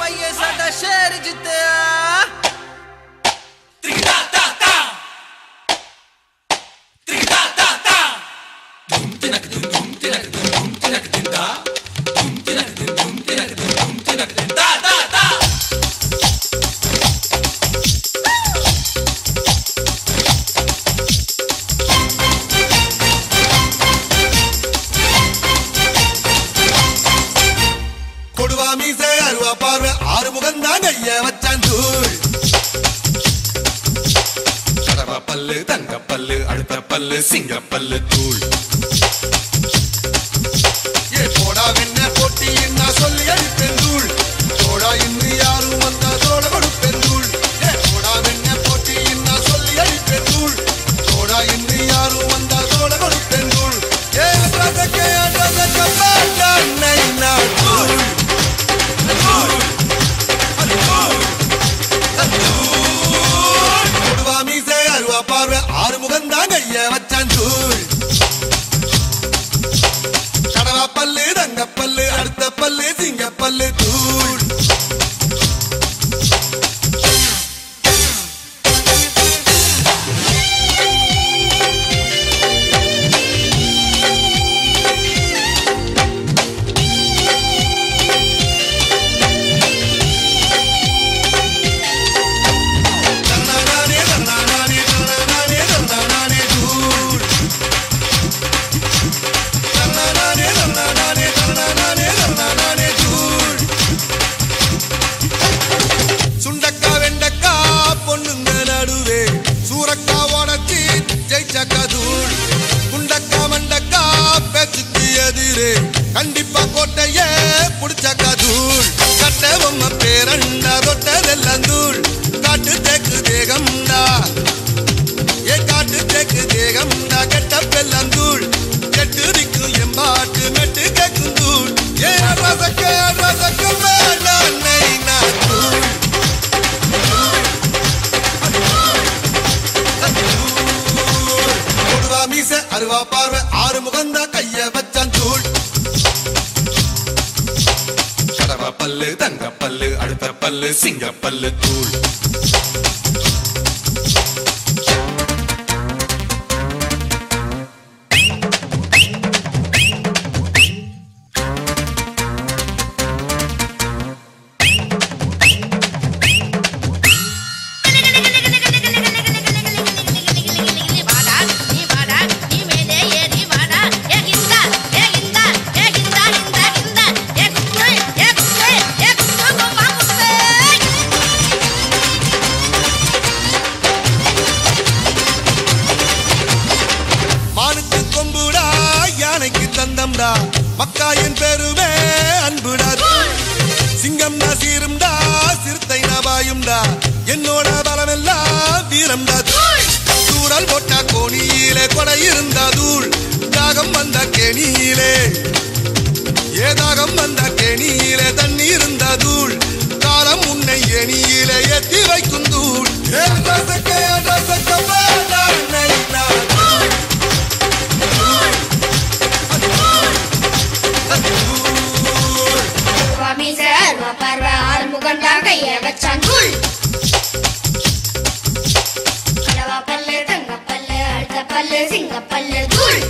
ये साडा शहर जितया கொடுவா மீசை அருவா பார்வை ஆறு முகந்தான் ஐய வச்சான் தூள் கடவா பல்லு தங்க பல்லு அடுத்த பல்லு சிங்க பல்லு தூள் ஏ போடா வெண்ண போட்டி நான் சொல்லி அடிப்பேன் தூள் போடா இன்று யாரும் வந்தா தோட கொடுப்பேன் தூள் ஏ போடா வெண்ண போட்டி நான் சொல்லி அடிப்பேன் தூள் போடா இன்று யாரும் வந்தா தோட கொடுப்பேன் தூள் ஏ அட்ரஸக்கே அட்ரஸக்க பாட்டா நைனா தூள் கொடுவா மீசை அருவா பார்வை ஆறு முகந்தான் ஐய வச்சான் தூள் கடவா பல்லு தங்க பல்லு அடுத்த பல்லு சிங்க பல்லு தூள் தன்னானே தன்னானே தன்னானே தன்னானே தூள் தன்னானே தன்னானே தன்னானே தன்னானே தூள் சுண்டக்கா வெண்டக்கா பொண்ணுங்க நடுவே சூரக்கா உடச்சி ஜெயிச்சக்கா தூள் குண்டக்கா மண்டக்கா பேச்சுக்கு எதிரே கண்டிப்பா கோட்டைய புடிச்சக்கா தூள் கட்ட பொம்மை பேரண்டா தொட்டதெல்லாம் தூள் காட்டு தேக்கு தேகம்டா ஏ காட்டு தேக்கு தேகம்டா கெட்ட பெல்லாம் தூள் கெட்டு திக்கும் எம்பாட்டு மெட்டு கேக்கும் தூள் ஏ ரசக்க ரசக்க வேண்டாம் நைனா தூள் கொடுவா மீச அருவா பார்வை ஆறு முகந்தா கைய வச்சான் தூள் கடவா பல்லு தங்க பல்லு அடுத்த பல்லு சிங்க பல்லு தூள் வாடா நீ வாடா நீ மேலே ஏறி வாடா ஏ கிந்தா ஏ கிந்தா ஏ கிந்தா கிந்தா கிந்தா ஏ குத்து ஏ குத்து ஏ குத்து கும்பா குத்து மானுக்கு கொம்புடா யானைக்கு தந்தம்டா மக்கா என் பெருமே அன்புடா சிங்கம்டா சீரும்டா சிறுத்தை நபாயும்டா என்னோட பலமெல்லாம் வீரம்டா தூரல் போட்டா கோணியிலே கொடை இருந்தா தூள் தாகம் வந்த கேணியிலே ஏதாகம் வந்த கேணியிலே தண்ணி இருந்தா தூள் காலம் உன்னை எணியிலே ஏத்தி வைக்கும் தூள் ஏ ரசக்க, ரசக்க வேண்டாம் நைனா தூள். தூள். மீச அருவா பார்வை ஆறு முகண்டா கைய வச்சான் தூள் கடவா பல்லு தங்க பல்லு அடுத்த பல்லு சிங்க பல்லு தூள்